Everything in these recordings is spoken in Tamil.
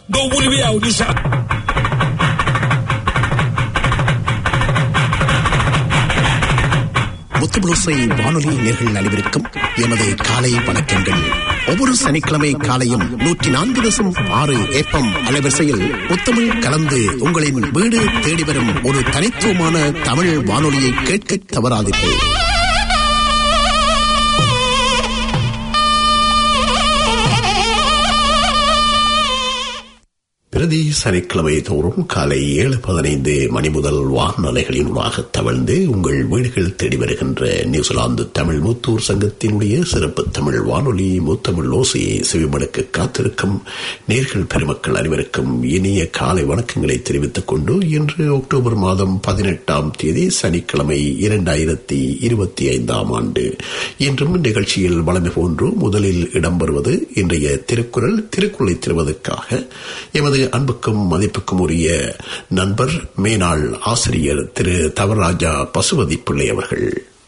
dɔw wuli bɛ yan o ni sa. முத்துபுளுசை வானொலி நேர்கள் அனைவருக்கும் எமது காலை வணக்கங்கள் ஒவ்வொரு சனிக்கிழமை காலையும் நூற்றி நான்கு தசம் ஆறு ஏப்பம் அலைவரிசையில் முத்தமிழ் கலந்து உங்களின் வீடு தேடி வரும் ஒரு தனித்துவமான தமிழ் வானொலியை கேட்க தவறாதீர்கள் பிரதி சனிக்கிழமை தோறும் காலை ஏழு பதினைந்து மணி முதல் வானலைகளினூடாக தவழ்ந்து உங்கள் வீடுகள் தேடி வருகின்ற நியூசிலாந்து தமிழ் மூத்தூர் சங்கத்தினுடைய சிறப்பு தமிழ் வானொலி மூத்தமிழ் ஓசையை செவிமடுக்க காத்திருக்கும் நேர்கள் பெருமக்கள் அனைவருக்கும் இனிய காலை வணக்கங்களை தெரிவித்துக் கொண்டு இன்று அக்டோபர் மாதம் பதினெட்டாம் தேதி சனிக்கிழமை இரண்டாயிரத்தி இருபத்தி ஐந்தாம் ஆண்டு இன்றும் நிகழ்ச்சியில் வளமை போன்று முதலில் இடம்பெறுவது இன்றைய திருக்குறள் திருக்குறளை தருவதற்காக எமது அன்புக்கும் மதிப்புக்கும் உரிய நண்பர் மேனாள் ஆசிரியர் திரு தவராஜா பசுபதி பிள்ளை அவர்கள்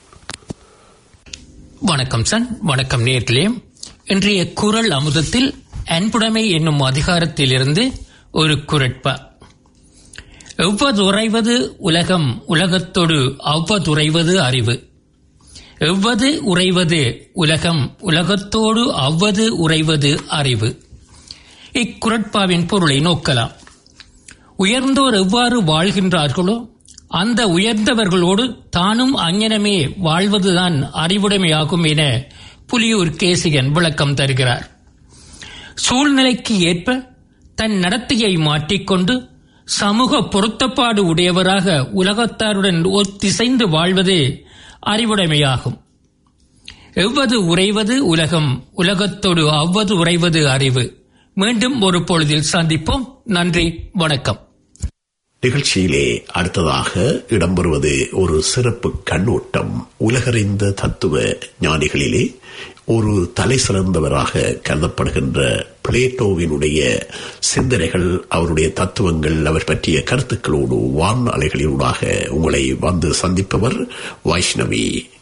வணக்கம் சார் வணக்கம் நேர்களே இன்றைய குரல் அமுதத்தில் அன்புடைமை என்னும் அதிகாரத்திலிருந்து ஒரு குரட்பா எவ்வதுறைவது உலகம் உலகத்தொடு அவ்வதுறைவது அறிவு எவ்வது உறைவது உலகம் உலகத்தோடு அவ்வது உறைவது அறிவு இக்குரட்பாவின் பொருளை நோக்கலாம் உயர்ந்தோர் எவ்வாறு வாழ்கின்றார்களோ அந்த உயர்ந்தவர்களோடு தானும் அஞ்ஞனமே வாழ்வதுதான் அறிவுடைமையாகும் என புலியூர் கேசிகன் விளக்கம் தருகிறார் சூழ்நிலைக்கு ஏற்ப தன் நடத்தையை மாற்றிக்கொண்டு சமூக பொருத்தப்பாடு உடையவராக உலகத்தாருடன் ஒத்திசைந்து வாழ்வதே அறிவுடைமையாகும் எவ்வது உறைவது உலகம் உலகத்தோடு அவ்வது உறைவது அறிவு மீண்டும் ஒரு பொழுதில் சந்திப்போம் நன்றி வணக்கம் நிகழ்ச்சியிலே அடுத்ததாக இடம்பெறுவது ஒரு சிறப்பு கண்ணோட்டம் உலகறிந்த தத்துவ ஞானிகளிலே ஒரு தலை சிறந்தவராக கருதப்படுகின்ற பிளேட்டோவினுடைய சிந்தனைகள் அவருடைய தத்துவங்கள் அவர் பற்றிய கருத்துக்களோடு வான் அலைகளினூடாக உங்களை வந்து சந்திப்பவர் வைஷ்ணவி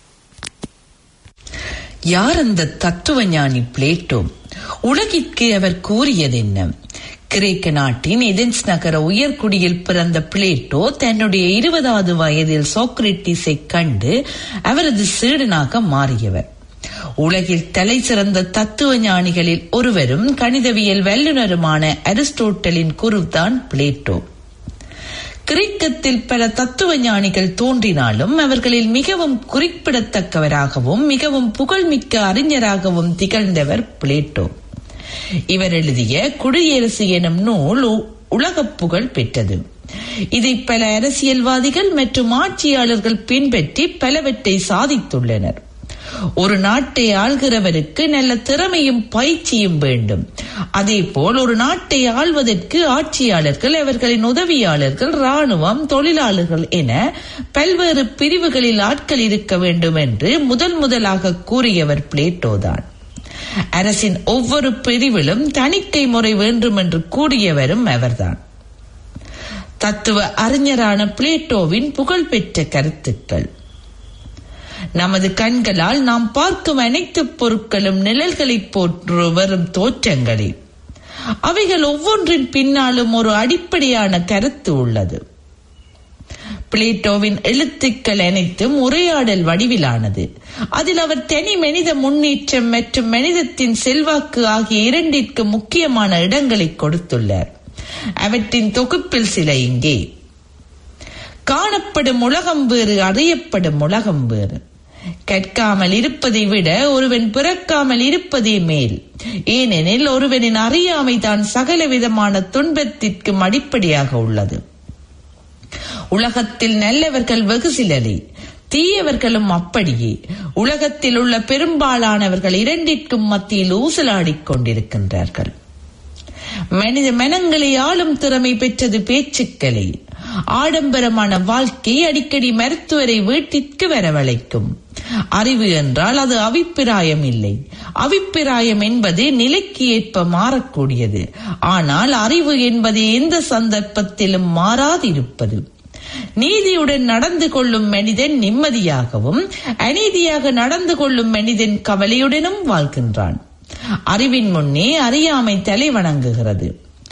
யார் அந்த தத்துவ ஞானி பிளேட்டோ உலகிற்கு அவர் கூறியதென்ன கிரேக்க நாட்டின் எதென்ஸ் நகர உயர்குடியில் பிறந்த பிளேட்டோ தன்னுடைய இருபதாவது வயதில் சோக்ரட்டிஸை கண்டு அவரது சீடனாக மாறியவர் உலகில் தலை சிறந்த தத்துவ ஞானிகளில் ஒருவரும் கணிதவியல் வல்லுநருமான அரிஸ்டோட்டலின் குருதான் பிளேட்டோ கிரேக்கத்தில் பல தத்துவ ஞானிகள் தோன்றினாலும் அவர்களில் மிகவும் குறிப்பிடத்தக்கவராகவும் மிகவும் புகழ்மிக்க அறிஞராகவும் திகழ்ந்தவர் பிளேட்டோ இவர் எழுதிய குடியரசு எனும் நூல் உலக புகழ் பெற்றது இதை பல அரசியல்வாதிகள் மற்றும் ஆட்சியாளர்கள் பின்பற்றி பலவற்றை சாதித்துள்ளனர் ஒரு நாட்டை ஆள்கிறவருக்கு நல்ல திறமையும் பயிற்சியும் வேண்டும் அதே போல் ஒரு நாட்டை ஆள்வதற்கு ஆட்சியாளர்கள் அவர்களின் உதவியாளர்கள் ராணுவம் தொழிலாளர்கள் என பல்வேறு பிரிவுகளில் ஆட்கள் இருக்க வேண்டும் என்று முதல் முதலாக கூறியவர் பிளேட்டோதான் அரசின் ஒவ்வொரு பிரிவிலும் தணிக்கை முறை வேண்டும் என்று கூறியவரும் அவர்தான் தத்துவ அறிஞரான பிளேட்டோவின் புகழ்பெற்ற கருத்துக்கள் நமது கண்களால் நாம் பார்க்கும் அனைத்து பொருட்களும் நிழல்களை போன்று வரும் தோற்றங்களே அவைகள் ஒவ்வொன்றின் பின்னாலும் ஒரு அடிப்படையான கருத்து உள்ளது பிளேட்டோவின் எழுத்துக்கள் அனைத்தும் உரையாடல் வடிவிலானது அதில் அவர் தனி மனித முன்னேற்றம் மற்றும் மனிதத்தின் செல்வாக்கு ஆகிய இரண்டிற்கு முக்கியமான இடங்களை கொடுத்துள்ளார் அவற்றின் தொகுப்பில் சில இங்கே காணப்படும் உலகம் வேறு அறியப்படும் உலகம் வேறு கற்காமல் இருப்பதை விட ஒருவன் பிறக்காமல் இருப்பதே மேல் ஏனெனில் ஒருவனின் அறியாமை தான் சகல விதமான துன்பத்திற்கும் அடிப்படையாக உள்ளது உலகத்தில் நல்லவர்கள் வெகு சிலரே தீயவர்களும் அப்படியே உலகத்தில் உள்ள பெரும்பாலானவர்கள் இரண்டிற்கும் மத்தியில் ஊசலாடிக் கொண்டிருக்கின்றார்கள் மனித மனங்களை ஆளும் திறமை பெற்றது பேச்சுக்களே ஆடம்பரமான வாழ்க்கை அடிக்கடி மருத்துவரை வீட்டிற்கு வரவழைக்கும் அறிவு என்றால் அது அபிப்பிராயம் இல்லை அபிப்பிராயம் என்பது நிலைக்கு ஏற்ப மாறக்கூடியது ஆனால் அறிவு என்பது எந்த சந்தர்ப்பத்திலும் மாறாதிருப்பது நீதியுடன் நடந்து கொள்ளும் மனிதன் நிம்மதியாகவும் அநீதியாக நடந்து கொள்ளும் மனிதன் கவலையுடனும் வாழ்கின்றான் அறிவின் முன்னே அறியாமை தலை வணங்குகிறது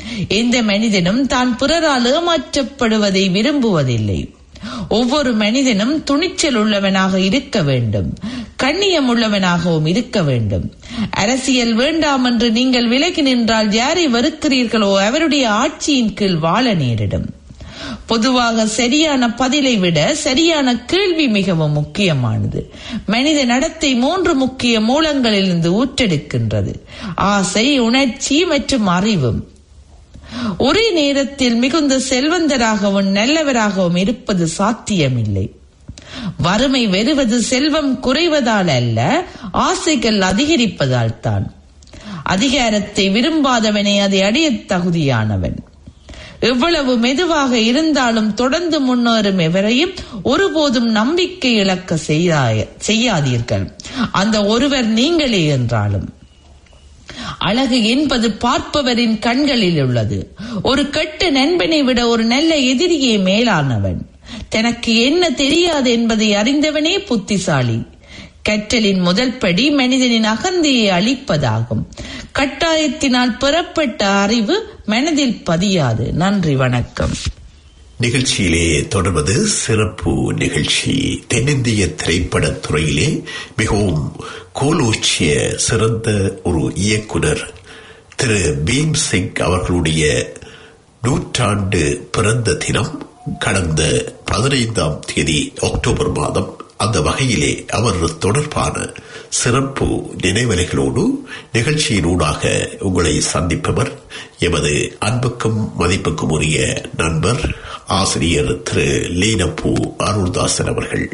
எந்த மனிதனும் தான் பிறரால் ஏமாற்றப்படுவதை விரும்புவதில்லை ஒவ்வொரு மனிதனும் துணிச்சல் உள்ளவனாக இருக்க வேண்டும் கண்ணியம் உள்ளவனாகவும் இருக்க வேண்டும் அரசியல் வேண்டாம் என்று நீங்கள் விலகி நின்றால் யாரை வெறுக்கிறீர்களோ அவருடைய ஆட்சியின் கீழ் வாழ நேரிடும் பொதுவாக சரியான பதிலை விட சரியான கேள்வி மிகவும் முக்கியமானது மனித நடத்தை மூன்று முக்கிய மூலங்களிலிருந்து ஊற்றெடுக்கின்றது ஆசை உணர்ச்சி மற்றும் அறிவும் ஒரே நேரத்தில் மிகுந்த செல்வந்தராகவும் நல்லவராகவும் இருப்பது சாத்தியமில்லை வறுமை வெறுவது செல்வம் குறைவதால் அல்ல ஆசைகள் அதிகரிப்பதால் தான் அதிகாரத்தை விரும்பாதவனே அதை அடைய தகுதியானவன் எவ்வளவு மெதுவாக இருந்தாலும் தொடர்ந்து முன்னேறும் எவரையும் ஒருபோதும் நம்பிக்கை இழக்க செய்யாதீர்கள் அந்த ஒருவர் நீங்களே என்றாலும் அழகு என்பது பார்ப்பவரின் கண்களில் உள்ளது ஒரு கெட்ட நண்பனை விட ஒரு நல்ல எதிரியே மேலானவன் தனக்கு என்ன தெரியாது என்பதை அறிந்தவனே புத்திசாலி கற்றலின் முதல் படி மனிதனின் அகந்தையை அழிப்பதாகும் கட்டாயத்தினால் பெறப்பட்ட அறிவு மனதில் பதியாது நன்றி வணக்கம் நிகழ்ச்சியிலே தொடர்வது சிறப்பு நிகழ்ச்சி தென்னிந்திய திரைப்படத் துறையிலே மிகவும் கோலோச்சிய சிறந்த ஒரு இயக்குனர் திரு பீம் சிங் அவர்களுடைய நூற்றாண்டு பிறந்த தினம் கடந்த பதினைந்தாம் தேதி அக்டோபர் மாதம் அந்த வகையிலே அவர் தொடர்பான சிறப்பு நினைவலைகளோடு நிகழ்ச்சியினூடாக உங்களை சந்திப்பவர் எமது அன்புக்கும் மதிப்புக்கும் உரிய நண்பர் ஆசிரியர் திரு லீனப்பூ அருள்தாசன் அவர்கள்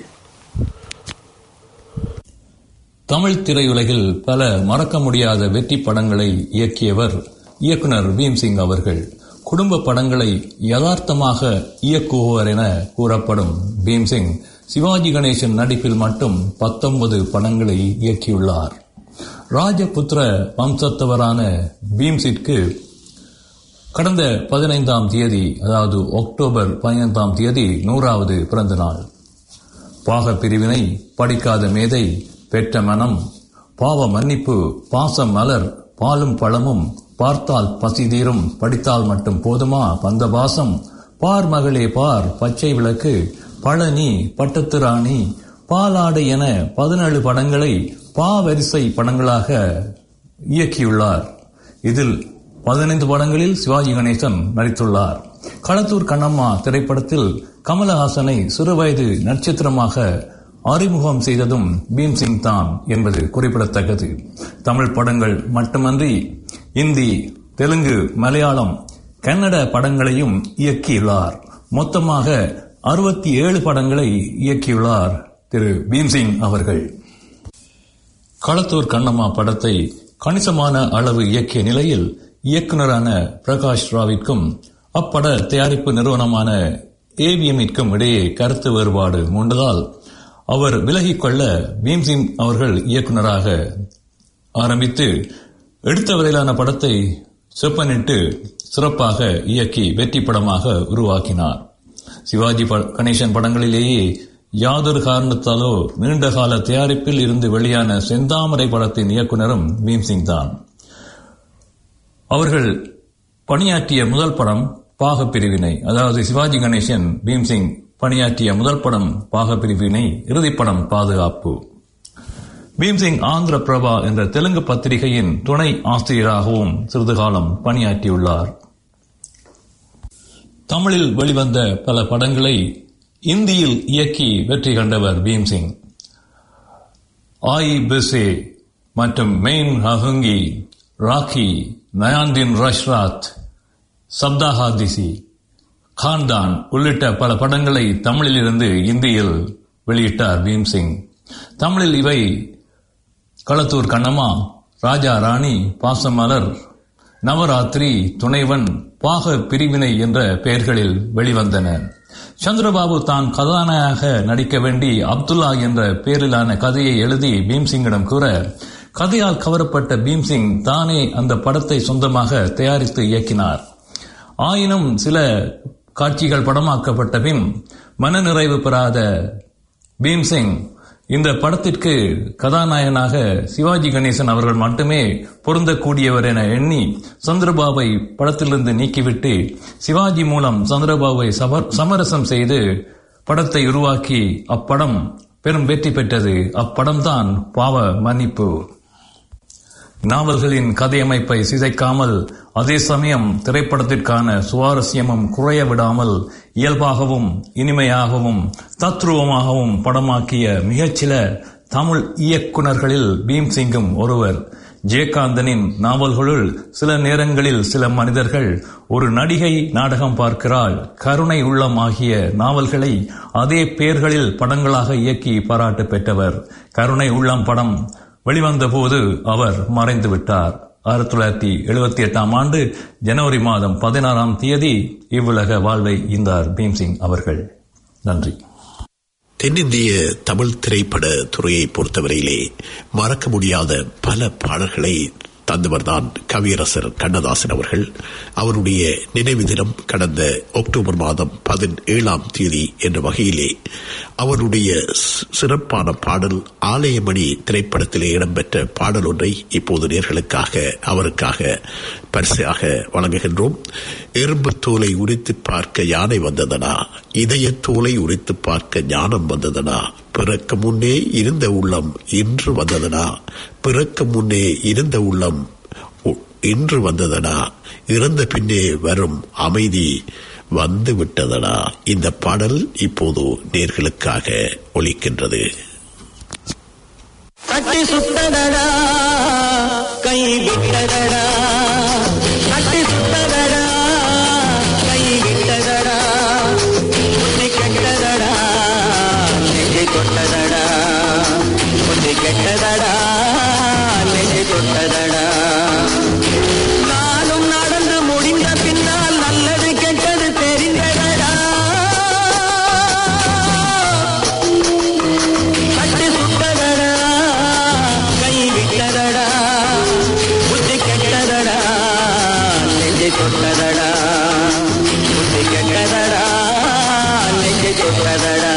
தமிழ் திரையுலகில் பல மறக்க முடியாத வெற்றி படங்களை இயக்கியவர் இயக்குனர் பீம்சிங் அவர்கள் குடும்ப படங்களை யதார்த்தமாக இயக்குபவர் என கூறப்படும் பீம்சிங் சிவாஜி கணேசன் நடிப்பில் மட்டும் பத்தொன்பது படங்களை இயக்கியுள்ளார் ராஜபுத்திர வம்சத்தவரான பீம்சிற்கு கடந்த பதினைந்தாம் தேதி அதாவது அக்டோபர் பதினைந்தாம் தேதி நூறாவது பிறந்த நாள் பாக பிரிவினை படிக்காத மேதை பெற்ற மனம் பாவ மன்னிப்பு பாசம் மலர் பாலும் பழமும் பார்த்தால் பசி தீரும் படித்தால் மட்டும் போதுமா பந்தபாசம் பார் மகளே பார் பச்சை விளக்கு பழனி பட்டத்து ராணி பாலாடு என பதினேழு படங்களை பாவரிசை படங்களாக இயக்கியுள்ளார் இதில் பதினைந்து படங்களில் சிவாஜி கணேசன் நடித்துள்ளார் களத்தூர் கண்ணம்மா திரைப்படத்தில் கமலஹாசனை சிறுவயது நட்சத்திரமாக அறிமுகம் செய்ததும் பீம்சிங் தான் என்பது குறிப்பிடத்தக்கது தமிழ் படங்கள் மட்டுமன்றி இந்தி தெலுங்கு மலையாளம் கன்னட படங்களையும் இயக்கியுள்ளார் மொத்தமாக அறுபத்தி ஏழு படங்களை இயக்கியுள்ளார் திரு பீம்சிங் அவர்கள் களத்தூர் கண்ணம்மா படத்தை கணிசமான அளவு இயக்கிய நிலையில் இயக்குநரான பிரகாஷ் ராவிற்கும் அப்பட தயாரிப்பு நிறுவனமான ஏவிஎம்மிற்கும் இடையே கருத்து வேறுபாடு மூண்டதால் அவர் விலகிக் கொள்ள பீம்சிங் அவர்கள் இயக்குநராக ஆரம்பித்து எடுத்த வரையிலான படத்தை செப்பனிட்டு சிறப்பாக இயக்கி வெற்றி படமாக உருவாக்கினார் சிவாஜி கணேசன் படங்களிலேயே யாதொரு காரணத்தாலோ நீண்ட கால தயாரிப்பில் இருந்து வெளியான செந்தாமரை படத்தின் இயக்குனரும் பீம்சிங் தான் அவர்கள் பணியாற்றிய முதல் படம் பாகப்பிரிவினை அதாவது சிவாஜி கணேசன் பீம்சிங் பணியாற்றிய முதல் படம் பாகப்பிரிவினை இறுதிப்படம் பாதுகாப்பு பீம்சிங் ஆந்திர பிரபா என்ற தெலுங்கு பத்திரிகையின் துணை ஆசிரியராகவும் சிறிது காலம் பணியாற்றியுள்ளார் தமிழில் வெளிவந்த பல படங்களை இந்தியில் இயக்கி வெற்றி கண்டவர் பீம்சிங் ஆயி பெசே மற்றும் மெயின் ஹஹுங்கி ராக்கி நயாந்தின் ரஷ்ராத் சப்தாஹாதிசி கான்தான் உள்ளிட்ட பல படங்களை தமிழிலிருந்து இந்தியில் வெளியிட்டார் பீம்சிங் தமிழில் இவை களத்தூர் கண்ணம்மா ராஜா ராணி பாசமலர் நவராத்திரி துணைவன் பாக பிரிவினை என்ற பெயர்களில் வெளிவந்தன சந்திரபாபு தான் கதாநாயக நடிக்க வேண்டி அப்துல்லா என்ற பெயரிலான கதையை எழுதி பீம்சிங்கிடம் கூற கதையால் கவரப்பட்ட பீம்சிங் தானே அந்த படத்தை சொந்தமாக தயாரித்து இயக்கினார் ஆயினும் சில காட்சிகள் படமாக்கப்பட்ட பின் மனநிறைவு பெறாத பீம்சிங் இந்த படத்திற்கு கதாநாயகனாக சிவாஜி கணேசன் அவர்கள் மட்டுமே பொருந்தக்கூடியவர் என எண்ணி சந்திரபாபை படத்திலிருந்து நீக்கிவிட்டு சிவாஜி மூலம் சந்திரபாபுவை சம- சமரசம் செய்து படத்தை உருவாக்கி அப்படம் பெரும் வெற்றி பெற்றது அப்படம்தான் பாவ மன்னிப்பு நாவல்களின் கதையமைப்பை சிதைக்காமல் அதே சமயம் திரைப்படத்திற்கான சுவாரஸ்யமும் குறைய விடாமல் இயல்பாகவும் இனிமையாகவும் தத்ரூபமாகவும் படமாக்கிய மிகச்சில தமிழ் இயக்குனர்களில் பீம்சிங்கும் ஒருவர் ஜெயகாந்தனின் நாவல்களுள் சில நேரங்களில் சில மனிதர்கள் ஒரு நடிகை நாடகம் பார்க்கிறாள் கருணை உள்ளம் ஆகிய நாவல்களை அதே பெயர்களில் படங்களாக இயக்கி பாராட்டு பெற்றவர் கருணை உள்ளம் படம் வெளிவந்த போது அவர் மறைந்து விட்டார் ஆயிரத்தி தொள்ளாயிரத்தி எழுபத்தி எட்டாம் ஆண்டு ஜனவரி மாதம் பதினாறாம் தேதி இவ்வுலக வாழ்வை ஈந்தார் பீம்சிங் அவர்கள் நன்றி தென்னிந்திய தமிழ் திரைப்பட துறையை பொறுத்தவரையிலே மறக்க முடியாத பல பாடல்களை தந்தவர்தான் கவியரசர் கண்ணதாசன் அவர்கள் அவருடைய நினைவு தினம் கடந்த அக்டோபர் மாதம் பதினேழாம் தேதி என்ற வகையிலே அவருடைய சி- சிறப்பான பாடல் ஆலயமணி திரைப்படத்திலே இடம்பெற்ற பாடல் ஒன்றை இப்போது நேர்களுக்காக அவருக்காக பரிசாக வழங்குகின்றோம் எறும்பு தோலை உரித்து பார்க்க யானை வந்ததனா இதய தோலை உரித்து பார்க்க ஞானம் வந்ததனா பிறக்க முன்னே இருந்த உள்ளம் இன்று வந்ததனா பிறக்க முன்னே இருந்த உள்ளம் உ- இன்று வந்ததனா இறந்த பின்னே வரும் அமைதி வந்து விட்டதடா இந்த பாடல் இப்போது நேர்களுக்காக ஒலிக்கின்றது கட்டி சுத்ததடா கை விட்டதடா கட்டி சுத்ததடா கை விட்டதடா புத்தி கெட்டதடா நெஞ்சை தொட்டதடா புத்தி கெட்டதடா நெஞ்சை தொட்டதடா நானும் நடந்து முடிந்த பின்னால் நல்லது கெட்டது தெரிந்ததடா கட்டி சுட்டதடா கை விட்டதடா புத்தி கெட்டதடா நெஞ்சை தொட்டதடா புத்தி கெட்டதடா நெஞ்சை தொட்டதடா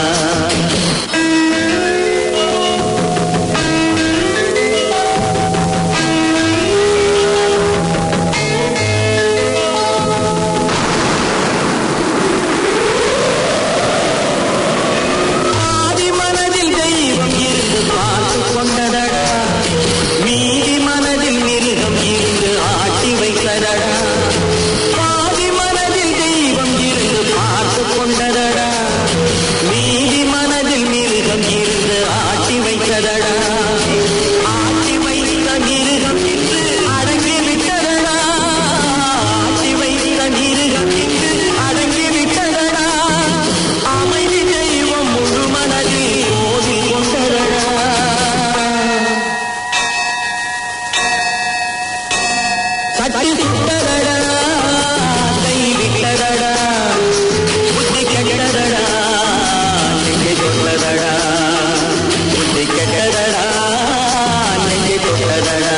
ஆதி மனதில் தெய்வம் இருந்து பார்த்து கொண்டதடா மீதி மனதில் மிருகம் இருந்து ஆட்டி வைத்ததடா ஆதி மனதில் தெய்வம் இருந்து பார்த்து கொண்டதடா மீதி மனதில் மிருகம் இருந்து ஆட்டி வைத்ததடா ஆட்டி வைத்த மிருகம் இன்று அடங்கி விட்டதடா ஆட்டி வைத்த மிருகம் இன்று அடங்கி விட்டதடா அமைதி தெய்வம் முழு மனதில் ஓதி கொண்டதடா கட்டி சுட்டதடா கை விட்டதடா புத்தி கெட்டதடா நெஞ்சை தொட்டதடா புத்தி கெட்டதடா நெஞ்சை தொட்டதடா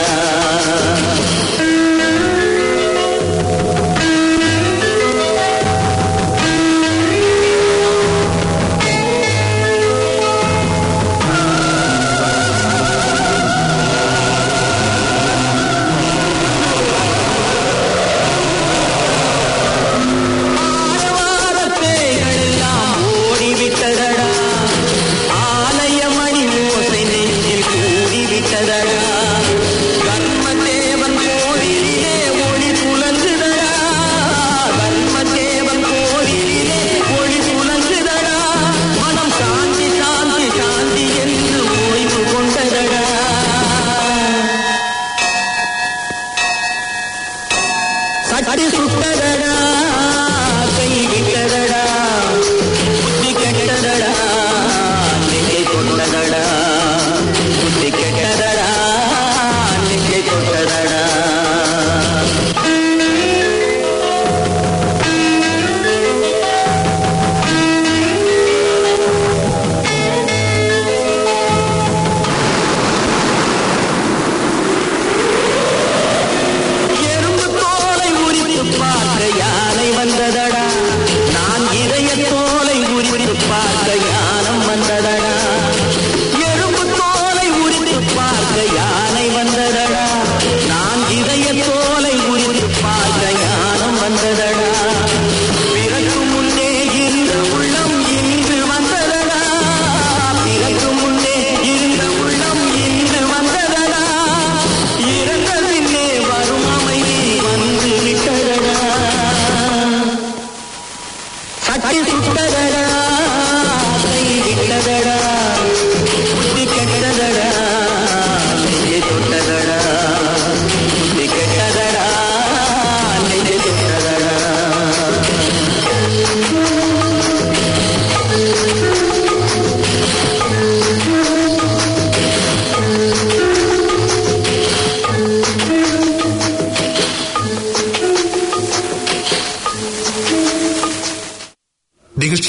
ஆரவாரத்தேகளெல்லாம் ஓடிவிட்டதடா ஆலயமணி ஓசை நெஞ்சில் கூடிவிட்டதடா கர்மதேவன் கோயிலிலே ஒளி புலங்குதடா கர்மதேவன் கோயிலிலே ஒளி புலங்குதடா மனம் சாந்தி சாந்தி சாந்தி என்று ஓய்வு கொண்டதடா கட்டி சுட்டதடா கை விட்டதடா புத்தி கெட்டதடா நெஞ்சை கொண்டதடா புத்தி கெட்டதடா நெஞ்சை கொண்டதடா எறும்பு தோலை உரித்து பார்க்க யானை வந்த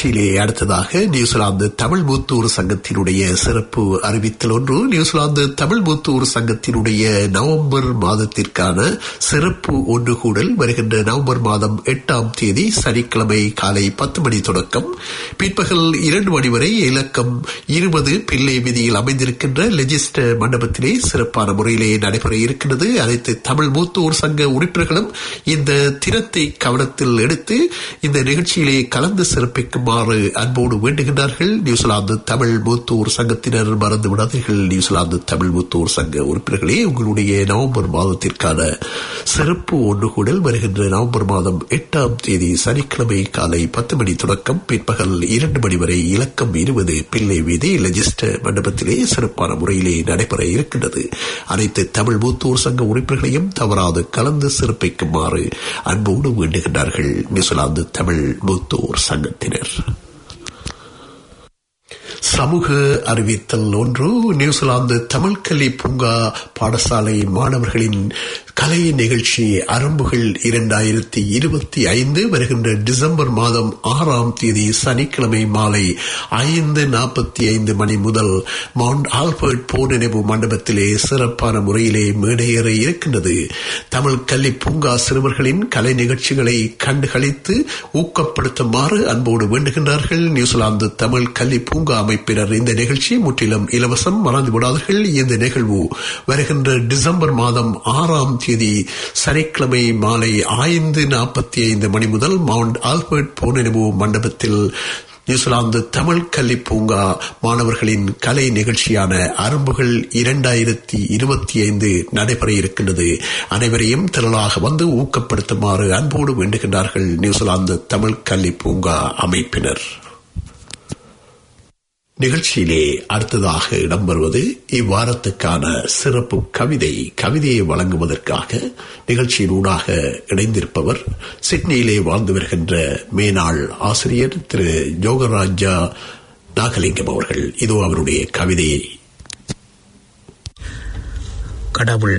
நிகழ்ச்சியிலே அடுத்ததாக நியூசிலாந்து தமிழ் மூத்தூர் சங்கத்தினுடைய சிறப்பு அறிவித்தல் ஒன்று நியூசிலாந்து தமிழ் மூத்தூர் சங்கத்தினுடைய நவம்பர் மாதத்திற்கான சிறப்பு ஒன்று கூடல் வருகின்ற நவம்பர் மாதம் எட்டாம் தேதி சனிக்கிழமை காலை பத்து மணி தொடக்கம் பிற்பகல் இரண்டு மணி வரை இலக்கம் இருபது பிள்ளை விதியில் அமைந்திருக்கின்ற லெஜிஸ்டர் மண்டபத்திலே சிறப்பான முறையிலே நடைபெற இருக்கின்றது அனைத்து தமிழ் மூத்தூர் சங்க உறுப்பினர்களும் இந்த தினத்தை கவனத்தில் எடுத்து இந்த நிகழ்ச்சியிலே கலந்து சிறப்பிக்குமாறு அன்போடு வேண்டுகின்றார்கள் நியூசிலாந்து தமிழ் மூத்தூர் சங்கத்தினர் மறந்து விடாதீர்கள் நியூசிலாந்து தமிழ் மூத்தூர் சங்க உறுப்பினர்களே உங்களுடைய நவம்பர் மாதத்திற்கான சிறப்பு ஒன்று கூடல் வருகின்ற நவம்பர் மாதம் எட்டாம் தேதி சனிக்கிழமை காலை பத்து மணி தொடக்கம் பிற்பகல் இரண்டு மணி வரை இலக்கம் இருபது பிள்ளை வீதி லெஜிஸ்டர் மண்டபத்திலே சிறப்பான முறையிலே நடைபெற இருக்கின்றது அனைத்து தமிழ் மூத்தூர் சங்க உறுப்பினர்களையும் தவறாது கலந்து சிறப்பிக்குமாறு அன்போடு வேண்டுகின்றார்கள் நியூசிலாந்து தமிழ் மூத்தோர் சங்கத்தினர் சமூக அறிவித்தல் ஒன்று நியூசிலாந்து தமிழ் கல்வி பூங்கா பாடசாலை மாணவர்களின் கலை நிகழ்ச்சி அரம்புகள் இரண்டாயிரத்தி இருபத்தி ஐந்து வருகின்ற டிசம்பர் மாதம் ஆறாம் தேதி சனிக்கிழமை மாலை ஐந்து நாற்பத்தி ஐந்து மணி முதல் மவுண்ட் ஆல்பர்ட் போர் நினைவு மண்டபத்திலே சிறப்பான முறையிலே மேடையேற இருக்கின்றது தமிழ் கல்வி பூங்கா சிறுவர்களின் கலை நிகழ்ச்சிகளை கண்டுகளித்து ஊக்கப்படுத்துமாறு அன்போடு வேண்டுகின்றார்கள் நியூசிலாந்து தமிழ் கல்வி பூங்கா அமைப்பினர் இந்த நிகழ்ச்சி முற்றிலும் இலவசம் மறந்து விடாதீர்கள் இந்த நிகழ்வு வருகின்ற டிசம்பர் மாதம் ஆறாம் தேதி சனிக்கிழமை மாலை ஐந்து நாற்பத்தி ஐந்து மணி முதல் மவுண்ட் ஆல்பர்ட் போனினவு மண்டபத்தில் நியூசிலாந்து தமிழ் கல்வி பூங்கா மாணவர்களின் கலை நிகழ்ச்சியான அரம்புகள் இரண்டாயிரத்தி இருபத்தி ஐந்து நடைபெற இருக்கின்றது அனைவரையும் திரளாக வந்து ஊக்கப்படுத்துமாறு அன்போடு வேண்டுகின்றார்கள் நியூசிலாந்து தமிழ் கல்வி பூங்கா அமைப்பினர் நிகழ்ச்சியிலே அடுத்ததாக இடம்பெறுவது இவ்வாரத்துக்கான சிறப்பு கவிதை கவிதையை வழங்குவதற்காக நிகழ்ச்சியின் ஊடாக இணைந்திருப்பவர் சிட்னியிலே வாழ்ந்து வருகின்ற மேனாள் ஆசிரியர் திரு ஜோகராஜா நாகலிங்கம் அவர்கள் இதோ அவருடைய கவிதையை கடவுள்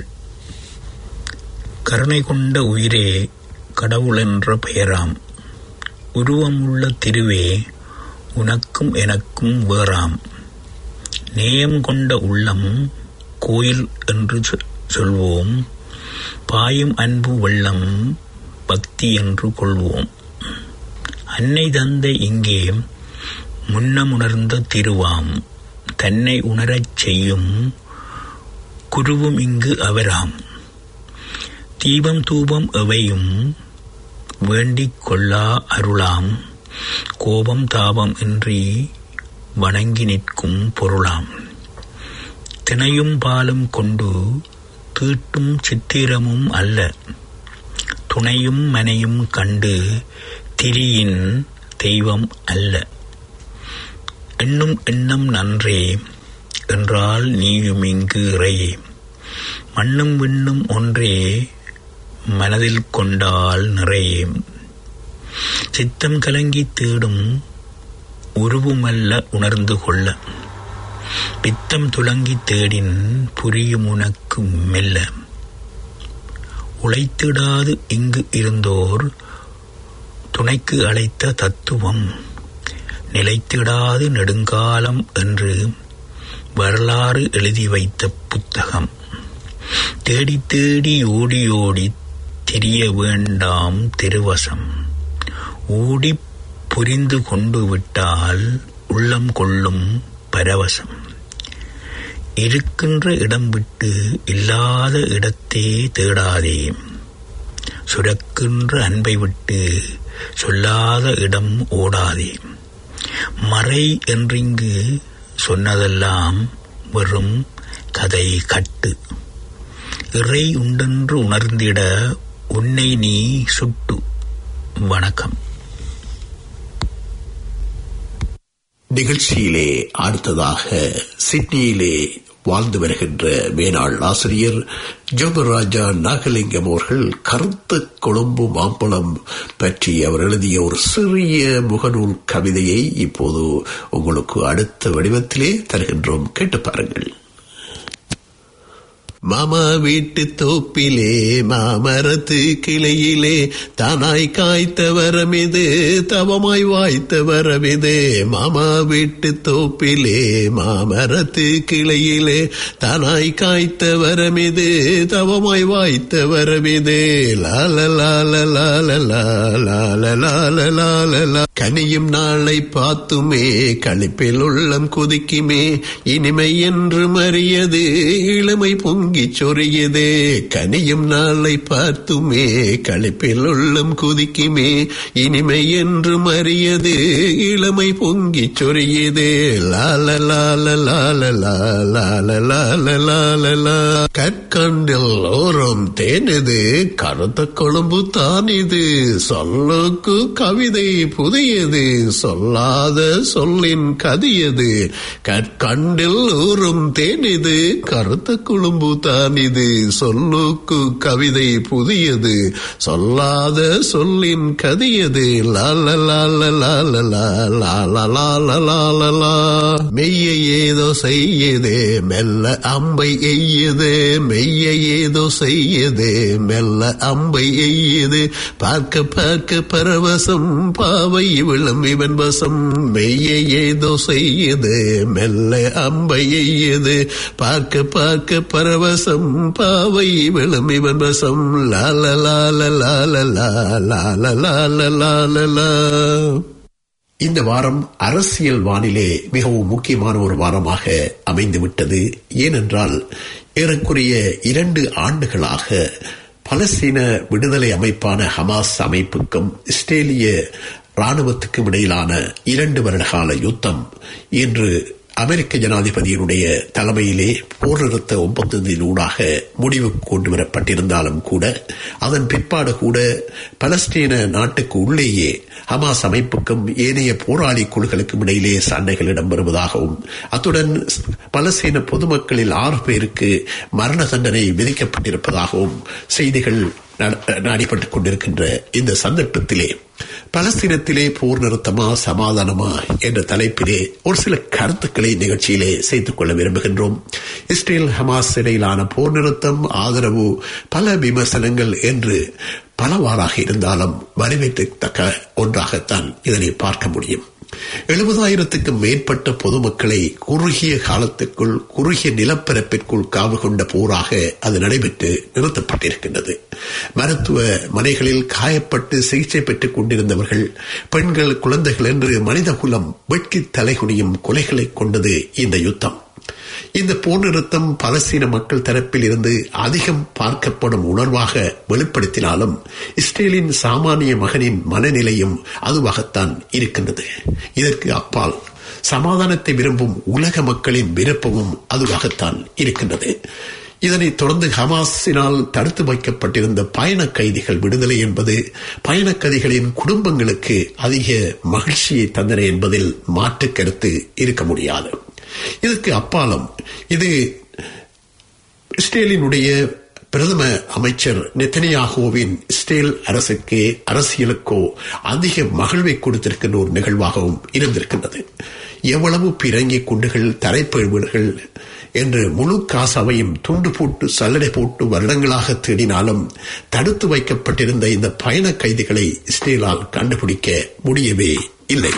கருணை கொண்ட உயிரே கடவுள் என்ற பெயராம் உருவமுள்ள திருவே உனக்கும் எனக்கும் வேறாம் நேயம் கொண்ட உள்ளம் கோயில் என்று சொ- சொல்வோம் பாயும் அன்பு வெள்ளம் பக்தி என்று கொள்வோம் அன்னை தந்தை இங்கே முன்னமுணர்ந்த திருவாம் தன்னை உணரச் செய்யும் குருவும் இங்கு அவராம் தீபம் தூபம் எவையும் வேண்டிக் கொள்ளா அருளாம் கோபம் தாபம் இன்றி வணங்கி நிற்கும் பொருளாம் தினையும் பாலும் கொண்டு தீட்டும் சித்திரமும் அல்ல துணையும் மனையும் கண்டு திரியின் தெய்வம் அல்ல எண்ணும் எண்ணம் நன்றே என்றால் நீயும் இங்கு இறையே மண்ணும் விண்ணும் ஒன்றே மனதில் கொண்டால் நிறையே சித்தம் கலங்கி தேடும் உருவுமல்ல உணர்ந்து கொள்ள பித்தம் துலங்கி தேடின் புரியும் உனக்கு மெல்ல உழைத்திடாது இங்கு இருந்தோர் துணைக்கு அழைத்த தத்துவம் நிலைத்திடாது நெடுங்காலம் என்று வரலாறு எழுதி வைத்த புத்தகம் தேடி தேடி ஓடி ஓடி தெரிய வேண்டாம் திருவசம் ஓடி புரிந்து கொண்டு விட்டால் உள்ளம் கொள்ளும் பரவசம் இருக்கின்ற இடம் விட்டு இல்லாத இடத்தே தேடாதே சுரக்கின்ற அன்பை விட்டு சொல்லாத இடம் ஓடாதே மறை என்றிங்கு சொன்னதெல்லாம் வெறும் கதை கட்டு இறை உண்டென்று உணர்ந்திட உன்னை நீ சுட்டு வணக்கம் நிகழ்ச்சியிலே அடுத்ததாக சிட்னியிலே வாழ்ந்து வருகின்ற மேனாள் ஆசிரியர் ஜோகராஜா நாகலிங்கம் அவர்கள் கருத்த கொழும்பு மாம்பழம் பற்றி அவர் எழுதிய ஒரு சிறிய முகநூல் கவிதையை இப்போது உங்களுக்கு அடுத்த வடிவத்திலே தருகின்றோம் கேட்டு பாருங்கள் மாமா வீட்டு தோப்பிலே மாமரத்து கிளையிலே தானாய் காய்த்த வரமிது தவமாய் வாய்த்த வரமிது மாமா வீட்டு தோப்பிலே மாமரத்து கிளையிலே தானாய் காய்த்த வரமிது தவமாய் வாய்த்த வரமிது லால லால லால லால லால லால கனியும் நாளை பார்த்துமே களிப்பில் உள்ளம் குதிக்குமே இனிமை என்று மறியது இளமை பொங்கிச் சொறியதே கனியும் நாளை பார்த்துமே களிப்பில் உள்ளம் குதிக்குமே இனிமை என்று மறியது இளமை பொங்கிச் சொறியதே லால லால லால லால லால லால லா கற்கண்டில் ஓரம் தேனது கருத்த கொழும்பு தான் இது சொல்லுக்கு கவிதை புதியது சொல்லாத சொல்லின் கதியது கற்கண்டில் ஊறும் தேனிது கருத்த குழும்பு தான் இது சொல்லுக்கு கவிதை புதியது சொல்லாத சொல்லின் கதியது லால லால லால லால லால லால லா மெய்ய ஏதோ செய்யதே மெல்ல அம்பை எய்யதே மெய்ய ஏதோ செய்யதே மெல்ல அம்பை எய்யது பார்க்க பார்க்க பரவசம் பாவை விழும் இவன் வசம் மெய்ய ஏதோ செய்யுது மெல்ல அம்பை எய்யது பார்க்க பார்க்க பரவசம் பாவை விழும் இவன் வசம் லால லால லால லால லால லால லா இந்த வாரம் அரசியல் வானிலே மிகவும் முக்கியமான ஒரு வாரமாக அமைந்துவிட்டது ஏனென்றால் ஏறக்குறைய இரண்டு ஆண்டுகளாக பலஸ்தீன விடுதலை அமைப்பான ஹமாஸ் அமைப்புக்கும் இஸ்ரேலிய ராணுவத்துக்கும் இடையிலான இரண்டு வருட கால யுத்தம் இன்று அமெரிக்க ஜனாதிபதியினுடைய தலைமையிலே போர் நிறுத்த ஒப்பந்தத்தின் ஊடாக முடிவு கொண்டு வரப்பட்டிருந்தாலும் கூட அதன் பிற்பாடு கூட பலஸ்தீன நாட்டுக்கு உள்ளேயே ஹமாஸ் அமைப்புக்கும் ஏனைய போராளி குழுக்களுக்கும் இடையிலே சண்டைகள் இடம்பெறுவதாகவும் அத்துடன் பலஸ்தீன பொதுமக்களில் ஆறு பேருக்கு மரண தண்டனை விதிக்கப்பட்டிருப்பதாகவும் செய்திகள் நாடிப்பட்டுக் கொண்டிருக்கின்ற இந்த சந்தர்ப்பத்திலே பலஸ்தீனத்திலே போர் நிறுத்தமா சமாதானமா என்ற தலைப்பிலே ஒரு சில கருத்துக்களை நிகழ்ச்சியிலே சேர்த்துக் கொள்ள விரும்புகின்றோம் இஸ்ரேல் ஹமாஸ் இடையிலான போர் நிறுத்தம் ஆதரவு பல விமர்சனங்கள் என்று பலவாறாக இருந்தாலும் வரவேற்கத்தக்க ஒன்றாகத்தான் இதனை பார்க்க முடியும் எழுபதாயிரத்துக்கும் மேற்பட்ட பொதுமக்களை குறுகிய காலத்துக்குள் குறுகிய நிலப்பரப்பிற்குள் காவு கொண்ட போராக அது நடைபெற்று நிறுத்தப்பட்டிருக்கின்றது மருத்துவ மனைகளில் காயப்பட்டு சிகிச்சை பெற்றுக் கொண்டிருந்தவர்கள் பெண்கள் குழந்தைகள் என்று மனிதகுலம் வெட்கி தலைகுனியும் கொலைகளை கொண்டது இந்த யுத்தம் இந்த போர் நிறுத்தம் பலஸ்தீன மக்கள் தரப்பில் இருந்து அதிகம் பார்க்கப்படும் உணர்வாக வெளிப்படுத்தினாலும் இஸ்ரேலின் சாமானிய மகனின் மனநிலையும் அதுவாகத்தான் இருக்கின்றது இதற்கு அப்பால் சமாதானத்தை விரும்பும் உலக மக்களின் விருப்பமும் அதுவாகத்தான் இருக்கின்றது இதனைத் தொடர்ந்து ஹமாஸினால் தடுத்து வைக்கப்பட்டிருந்த பயண கைதிகள் விடுதலை என்பது பயண கைதிகளின் குடும்பங்களுக்கு அதிக மகிழ்ச்சியை தந்தன என்பதில் மாற்று கருத்து இருக்க முடியாது இதற்கு அப்பாலும் இது இஸ்ரேலினுடைய பிரதம அமைச்சர் நெத்தனியாகோவின் இஸ்ரேல் அரசுக்கு அரசியலுக்கோ அதிக மகிழ்வை கொடுத்திருக்கின்ற ஒரு நிகழ்வாகவும் இருந்திருக்கின்றது எவ்வளவு பிறங்கி குண்டுகள் தரைப்பழுவுகள் என்று முழு காசாவையும் துண்டு போட்டு சல்லடை போட்டு வருடங்களாக தேடினாலும் தடுத்து வைக்கப்பட்டிருந்த இந்த பயண கைதிகளை இஸ்ரேலால் கண்டுபிடிக்க முடியவே இல்லை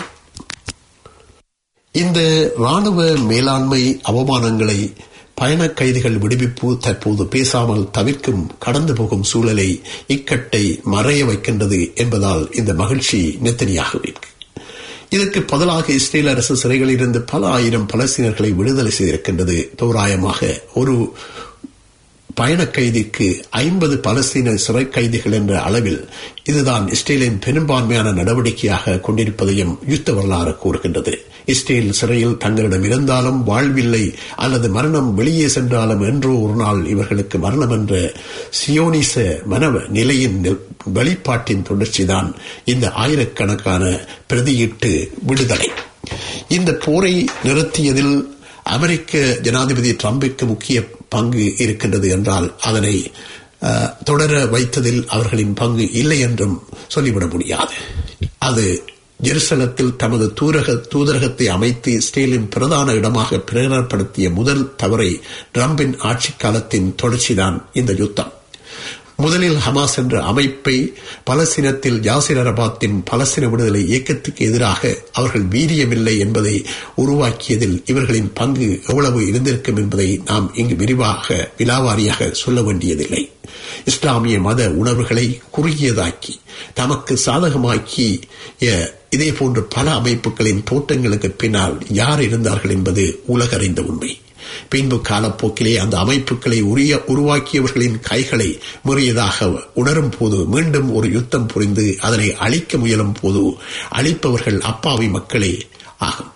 இந்த ராணுவ மேலாண்மை அவமானங்களை பயண கைதிகள் விடுவிப்பு தற்போது பேசாமல் தவிர்க்கும் கடந்து போகும் சூழலை இக்கட்டை மறைய வைக்கின்றது என்பதால் இந்த மகிழ்ச்சி நெத்தனியாகவிருக்கு இதற்கு பதிலாக இஸ்ரேல் அரசு சிறைகளில் இருந்து பல ஆயிரம் பலஸ்தீனர்களை விடுதலை செய்திருக்கின்றது தோராயமாக ஒரு பயண கைதிக்கு ஐம்பது பலஸ்தீன சிறை கைதிகள் என்ற அளவில் இதுதான் இஸ்ரேலின் பெரும்பான்மையான நடவடிக்கையாக கொண்டிருப்பதையும் யுத்த வரலாறு கூறுகின்றது இஸ்ரேல் சிறையில் தங்களிடம் இருந்தாலும் வாழ்வில்லை அல்லது மரணம் வெளியே சென்றாலும் என்றோ ஒரு நாள் இவர்களுக்கு மரணம் என்ற சியோனிச மனவ நிலையின் வெளிப்பாட்டின் தொடர்ச்சிதான் இந்த ஆயிரக்கணக்கான பிரதியீட்டு விடுதலை இந்த போரை நிறுத்தியதில் அமெரிக்க ஜனாதிபதி டிரம்பிற்கு முக்கிய பங்கு இருக்கின்றது என்றால் அதனை தொடர வைத்ததில் அவர்களின் பங்கு இல்லை என்றும் சொல்லிவிட முடியாது அது ஜெருசலத்தில் தமது தூரக தூதரகத்தை அமைத்து இஸ்ரேலின் பிரதான இடமாக பிரகடனப்படுத்திய முதல் தவறை ட்ரம்பின் ஆட்சி காலத்தின் தொடர்ச்சிதான் இந்த யுத்தம் முதலில் ஹமாஸ் என்ற அமைப்பை பலஸ்தீனத்தில் யாசிர் அரபாத்தின் பலஸ்தீன விடுதலை இயக்கத்துக்கு எதிராக அவர்கள் வீரியமில்லை என்பதை உருவாக்கியதில் இவர்களின் பங்கு எவ்வளவு இருந்திருக்கும் என்பதை நாம் இங்கு விரிவாக விலாவாரியாக சொல்ல வேண்டியதில்லை இஸ்லாமிய மத உணர்வுகளை குறுகியதாக்கி தமக்கு சாதகமாக்கி இதே போன்ற பல அமைப்புகளின் தோட்டங்களுக்கு பின்னால் யார் இருந்தார்கள் என்பது உலகறிந்த உண்மை பின்பு காலப்போக்கிலே அந்த அமைப்புகளை உரிய உருவாக்கியவர்களின் கைகளை முறியதாக உணரும் போது மீண்டும் ஒரு யுத்தம் புரிந்து அதனை அழிக்க முயலும் போது அழிப்பவர்கள் அப்பாவி மக்களே ஆகும்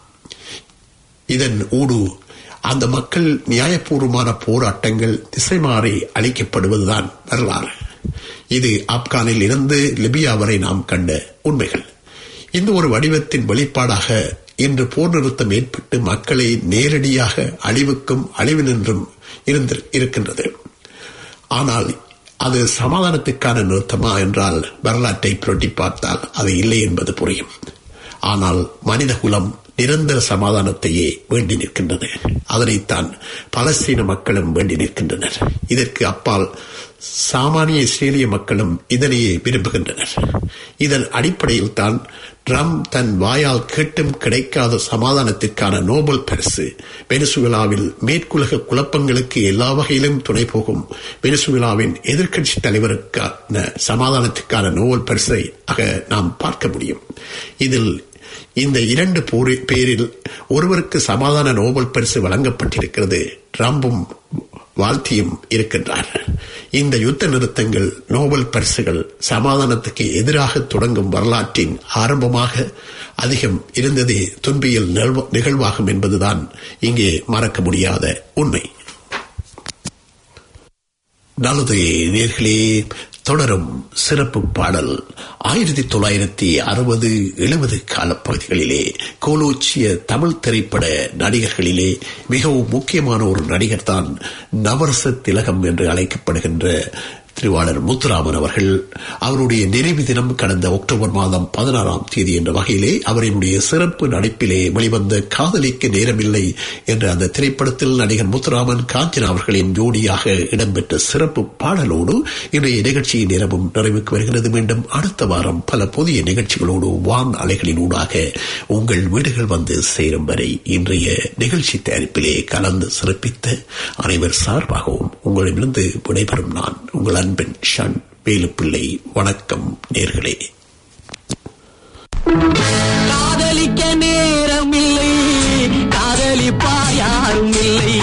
இதன் ஊடு அந்த மக்கள் நியாயபூர்வமான போராட்டங்கள் திசை மாறி அளிக்கப்படுவதுதான் வரலாறு இது ஆப்கானில் இருந்து லிபியா வரை நாம் கண்ட உண்மைகள் இந்த ஒரு வடிவத்தின் வெளிப்பாடாக இன்று போர் நிறுத்தம் ஏற்பட்டு மக்களை நேரடியாக அழிவுக்கும் அழிவு நின்றும் இருக்கின்றது ஆனால் அது சமாதானத்துக்கான நிறுத்தமா என்றால் வரலாற்றை புரட்டி பார்த்தால் அது இல்லை என்பது புரியும் ஆனால் மனித குலம் நிரந்தர சமாதானத்தையே வேண்டி நிற்கின்றது அதனைத்தான் பலஸ்தீன மக்களும் வேண்டி நிற்கின்றனர் இதற்கு அப்பால் சாமானிய இஸ்ரேலிய மக்களும் இதனையே விரும்புகின்றனர் இதன் அடிப்படையில் தான் ட்ரம்ப் தன் வாயால் கேட்டும் கிடைக்காத சமாதானத்திற்கான நோபல் பரிசு வெனிசுலாவில் மேற்குலக குழப்பங்களுக்கு எல்லா வகையிலும் துணை போகும் வெனிசுலாவின் எதிர்க்கட்சி தலைவருக்கான சமாதானத்துக்கான நோபல் பரிசை ஆக நாம் பார்க்க முடியும் இதில் இந்த இரண்டு பேரில் ஒருவருக்கு சமாதான நோபல் பரிசு வழங்கப்பட்டிருக்கிறது ட்ரம்பும் வாழ்த்தியும் இருக்கின்றார் இந்த யுத்த நிறுத்தங்கள் நோபல் பரிசுகள் சமாதானத்துக்கு எதிராக தொடங்கும் வரலாற்றின் ஆரம்பமாக அதிகம் இருந்ததே துன்பியல் நிகழ்வாகும் என்பதுதான் இங்கே மறக்க முடியாத உண்மை நல்லது நேர்களே தொடரும் சிறப்பு பாடல் ஆயிரத்தி தொள்ளாயிரத்தி அறுபது எழுபது காலப்பகுதிகளிலே கோலோச்சிய தமிழ் திரைப்பட நடிகர்களிலே மிகவும் முக்கியமான ஒரு நடிகர் தான் நவரச திலகம் என்று அழைக்கப்படுகின்ற திருவாளர் முத்துராமன் அவர்கள் அவருடைய நிறைவு தினம் கடந்த அக்டோபர் மாதம் பதினாறாம் தேதி என்ற வகையிலே அவரினுடைய சிறப்பு நடிப்பிலே வெளிவந்த காதலிக்க நேரமில்லை என்ற அந்த திரைப்படத்தில் நடிகர் முத்துராமன் காஞ்சனா அவர்களின் ஜோடியாக இடம்பெற்ற சிறப்பு பாடலோடு இன்றைய நிகழ்ச்சியின் நேரமும் நிறைவுக்கு வருகிறது மீண்டும் அடுத்த வாரம் பல புதிய நிகழ்ச்சிகளோடு வான் அலைகளின் ஊடாக உங்கள் வீடுகள் வந்து சேரும் வரை இன்றைய நிகழ்ச்சி தயாரிப்பிலே கலந்து சிறப்பித்த அனைவர் சார்பாகவும் உங்களிடமிருந்து விடைபெறும் நான் உங்கள் அன்பின் ஷன் வேலுப்பிள்ளை வணக்கம் நேர்களே காதலிக்க நேரம் இல்லை காதலிப்பா யாரும் இல்லை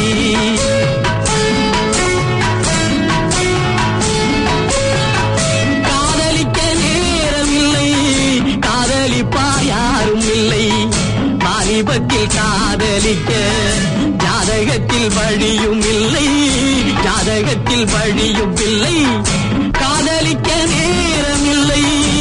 காதலிக்க நேரம் இல்லை காதலிப்பா யாரும் இல்லை வாலிபத்தில் காதலிக்க ஜாதகத்தில் வழியும் இல்லை ஜாதகத்தில் வழியும் இல்லை காதலிக்க நேரம் இல்லை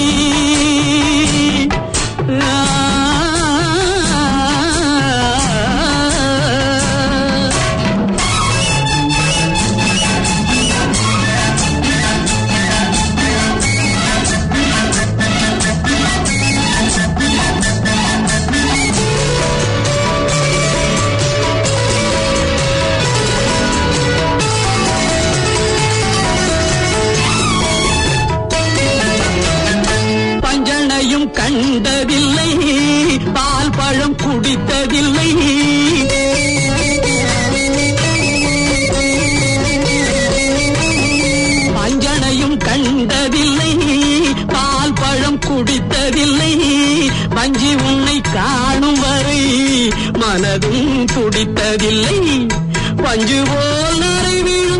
பஞ்சனையும் கண்டதில்லை பால் பழம் குடித்ததில்லை பஞ்சனையும் கண்டதில்லை பால் பழம் குடித்ததில்லை வஞ்சி உன்னை காணும் வரை மனதும் துடித்ததில்லை பஞ்சு போல் நிறைவிழ